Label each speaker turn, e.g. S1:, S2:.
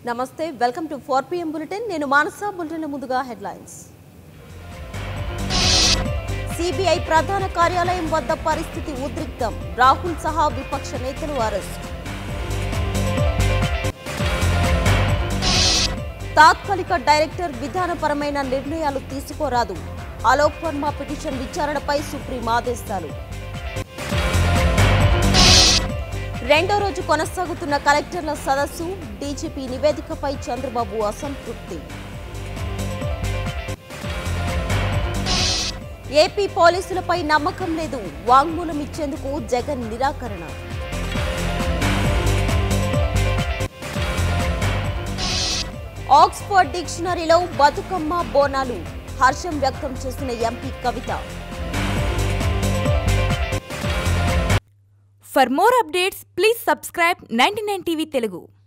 S1: నమస్తే welcome to four PM bulletin నేను Manasa bulletin ముందుగా హెడ్లైన్స్ సిబిఐ ప్రధాన కార్యాలయం వద్ద పరిస్థితి ఉద్రిక్తం రాహుల్ సహా విపక్ష నేతలు అరెస్ట్ తాత్కాలిక డైరెక్టర్ విధానపరమైన నిర్ణయాలు తీసుకోరాదు అలోక్ వర్మ పిటిషన్ విచారణపై సుప్రీం ఆదేశాలు రెండో రోజు కొనసాగుతున్న కలెక్టర్ల సదస్సు డీజీపీ నివేదికపై చంద్రబాబు అసంతృప్తి ఏపీ పోలీసులపై నమ్మకం లేదు వాంగ్మూలం ఇచ్చేందుకు జగన్ నిరాకరణ ఆక్స్ఫర్డ్ డిక్షనరీలో బతుకమ్మ బోనాలు హర్షం వ్యక్తం చేసిన MP Kavitha
S2: For more updates, please subscribe 99 TV Telugu.